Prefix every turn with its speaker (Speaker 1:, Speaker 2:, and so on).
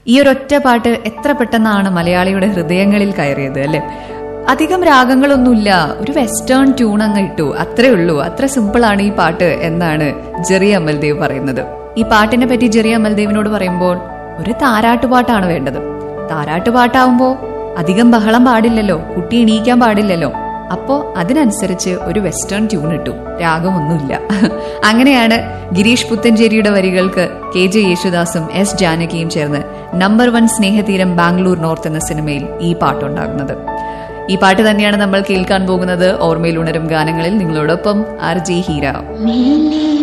Speaker 1: ഈ ഒരൊറ്റ പാട്ട് എത്ര പെട്ടെന്നാണ് മലയാളിയുടെ ഹൃദയങ്ങളിൽ കയറിയത് അല്ലെ അധികം രാഗങ്ങളൊന്നുമില്ല ഒരു വെസ്റ്റേൺ ട്യൂൺ അങ്ങ് ഇട്ടു അത്രേ ഉള്ളൂ അത്ര സിമ്പിൾ ആണ് ഈ പാട്ട് എന്നാണ് ജെറി അമൽദേവ് പറയുന്നത് ഈ പാട്ടിനെ പറ്റി ജെറി അമൽദേവിനോട് പറയുമ്പോൾ ഒരു താരാട്ടുപാട്ടാണ് വേണ്ടത് താരാട്ടുപാട്ടാവുമ്പോ അധികം ബഹളം പാടില്ലല്ലോ കുട്ടി എണീക്കാൻ പാടില്ലല്ലോ അപ്പോ അതിനനുസരിച്ച് ഒരു വെസ്റ്റേൺ ട്യൂൺ ഇട്ടു രാഗമൊന്നുമില്ല അങ്ങനെയാണ് ഗിരീഷ് പുത്തഞ്ചേരിയുടെ വരികൾക്ക് കെ ജെ യേശുദാസും എസ് ജാനകിയും ചേർന്ന് number one Snehatheeram Bangalore north എന്ന സിനിമയിൽ ഈ പാട്ടുണ്ടാകുന്നത് ഈ പാട്ട് തന്നെയാണ് നമ്മൾ കേൾക്കാൻ പോകുന്നത് ഓർമ്മയിൽ ഉണരും ഗാനങ്ങളിൽ നിങ്ങളോടൊപ്പം ആർ ജെ ഹീര
Speaker 2: മേലേ